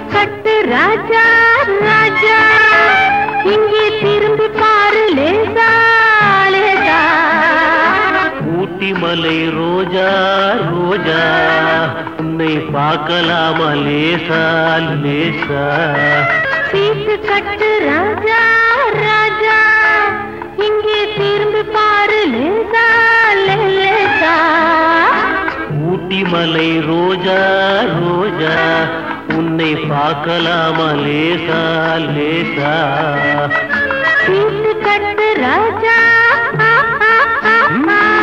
கட்டு ராஜா ராஜா இங்கே திரும்பி பாரு லேசா லேசா ஊட்டி மலை ரோஜா ரோஜா உன்னை பார்க்கலாமா லேசா லேசா சீட்டு கட்டு ராஜா ராஜா இங்கே திரும்பி பாரு லேசா லே- லேசா ஊட்டி மலை ரோஜா ரோஜா உன்னை பார்க்கலாமா லேசா லேசா சீட்டு கட்டு ராஜா ஆ, ஆ, ஆ, ஆ.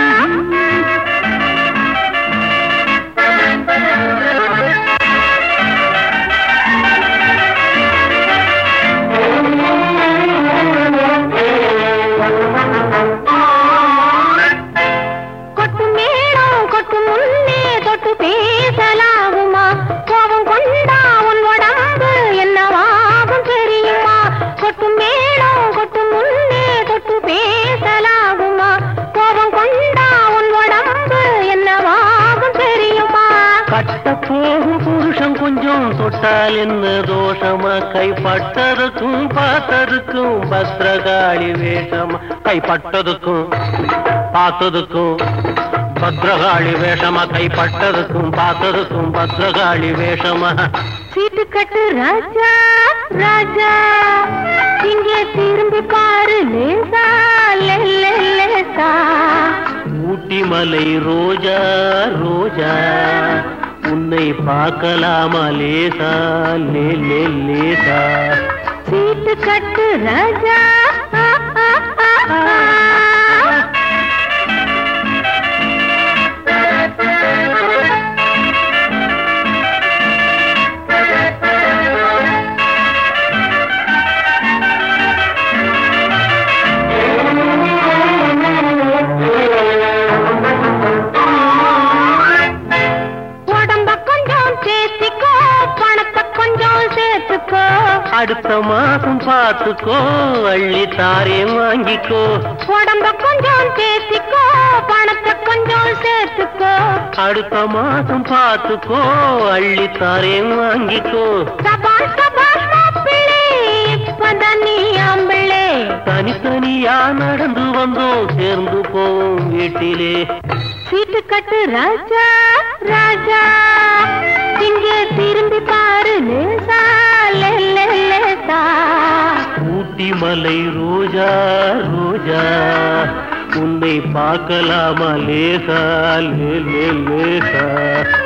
கொட்டு மேளம் கொட்டு முன்னே தொட்டு பேசலாகுமா கோபம் கொண்டா உன் உடம்பு என்னவாகும் தெரியுமா கொட்டு மேளம் கொட்டு முன்னே தொட்டு பேசலாகுமா கோபம் கொண்டா உன் உடம்பு என்னவாகும் தெரியுமா கட்ட போகும் புருஷன் கொஞ்சம் தொட்டால் என்ன தோஷமா கைப்பட்டதுக்கும் பார்த்ததுக்கும் பத்ரகாளி வேஷமா கைப்பட்டதுக்கும் பார்த்ததுக்கும் பத்ரகாளி வேஷமா கைப்பட்டதுக்கும் பார்த்ததுக்கும் பத்ரகாளி வேஷமா சீட்டு கட்டு ராஜா ராஜா இங்கே திரும்பி பாரு லேசா லே லே லேசா ஊட்டி மலை ரோஜா ரோஜா உன்னை பார்க்கலாமா லேசா லே லே லேசா சீட்டு கட்டு ராஜா ஆ, ஆ, ஆ, ஆ. உடம்ப கொஞ்சம் சேர்த்திக்கோ பணத்தை கொஞ்சம் சேர்த்துக்கோ அடுத்த மாசம் பார்த்துக்கோ அள்ளி தாரேன் வாங்கிக்கோ உடம்ப கொஞ்சம் சேர்த்திக்கோ பணத்தை கொஞ்சம் சேர்த்துக்கோ அடுத்த மாசம் பார்த்துக்கோ அள்ளி தாரேன் வாங்கிக்கோ சபான் சபான் மாப்பிள்ளை இப்பதான் நீ ஆம்பிள்ளை தனித்தனியா நடந்து வந்தோம் சேர்ந்து போவோம் வீட்டிலே சீட்டு கட்டு ராஜா ராஜா இங்கே திரும்பி பாரு லேசா லே லே லேசா ஊட்டி மலை ரோஜா ரோஜா உன்னை பார்க்கலாமா லேசா லே லே லேசா